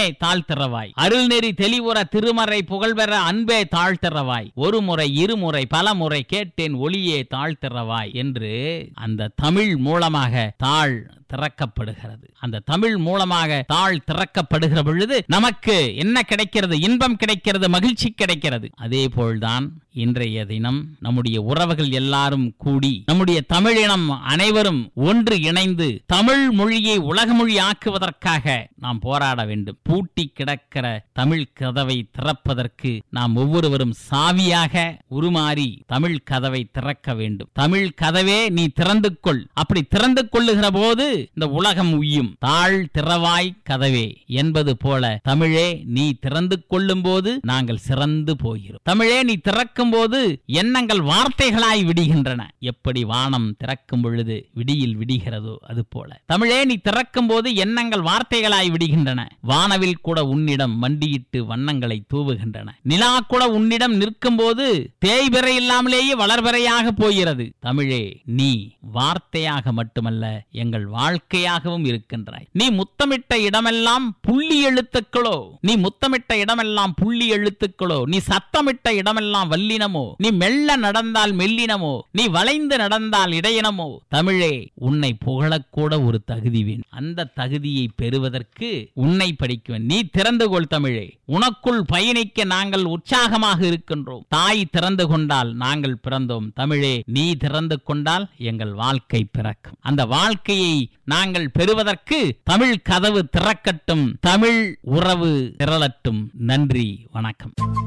தாழ்த்திறவாய் அருள்நெறி தெளிவுற திருமறை புகழ்பெற அன்பே தாழ்த்திறவாய் ஒரு முறை இருமுறை பல முறை கேட்டேன் ஒளியே தாழ்த்திறவாய் என்று அந்த தமிழ் மூலமாக தாழ் திறக்கப்படுகிறது அந்த தமிழ் மூலமாக தாழ் திறக்கப்படுகிற பொழுது நமக்கு என்ன கிடைக்கிறது இன்பம் கிடைக்கிறது மகிழ்ச்சி கிடைக்கிறது அதே போல்தான் இன்றைய தினம் நம்முடைய உறவுகள் எல்லாரும் கூடி நம்முடைய தமிழினம் அனைவரும் ஒன்று இணைந்து தமிழ் மொழியை உலக மொழி ஆக்குவதற்காக நாம் போராட வேண்டும் பூட்டி கிடக்கிற தமிழ் கதவை திறப்பதற்கு நாம் ஒவ்வொருவரும் சாவியாக உருமாறி தமிழ் கதவை திறக்க வேண்டும் தமிழ் கதவே நீ திறந்து கொள் அப்படி திறந்து கொள்ளுகிற போது இந்த உலகம் உய்யும் தாழ் திறவாய் கதவே என்பது போல தமிழே நீ திறந்து கொள்ளும் போது நாங்கள் சிறந்து போகிறோம் தமிழே நீ திறக்கும் போது எண்ணங்கள் வார்த்தைகளாய் விடுகின்றன எப்படி வானம் திறக்கும் பொழுது விடியில் விடுகிறதோ அது போல தமிழே நீ திறக்கும் போது எண்ணங்கள் வார்த்தைகளாய் விடுகின்றன வானவில் கூட உன்னிடம் மண்டியிட்டு வண்ணங்களை தூவுகின்றன நிலா கூட உன்னிடம் நிற்கும் போது தேய்பிறை இல்லாமலேயே வளர்பிறையாக போகிறது தமிழே நீ வார்த்தையாக மட்டுமல்ல எங்கள் வாழ்க்கையாகவும் இருக்கின்றாய் நீ முத்தமிட்ட இடமெல்லாம் புள்ளி எழுத்துக்களோ நீ முத்தமிட்ட இடமெல்லாம் புள்ளி எழுத்துக்களோ நீ சத்தமிட்ட இடமெல்லாம் வல்லினமோ நீ மெல்ல நடந்தால் மெல்லினமோ நீ வளைந்து நடந்தால் இடையினமோ தமிழே உன்னை புகழக்கூட ஒரு தகுதி வேண்டும் அந்த தகுதியை பெறுவதற்கு உன்னை படிக்குவேன் நீ திறந்து கொள் தமிழே உனக்குள் பயணிக்க நாங்கள் உற்சாகமாக இருக்கின்றோம் தாய் திறந்து கொண்டால் நாங்கள் பிறந்தோம் தமிழே நீ திறந்து கொண்டால் எங்கள் வாழ்க்கை பிறக்கும் அந்த வாழ்க்கையை நாங்கள் பெறுவதற்கு தமிழ் கதவு திறக்கட்டும் தமிழ் உறவு திரளட்டும் நன்றி வணக்கம்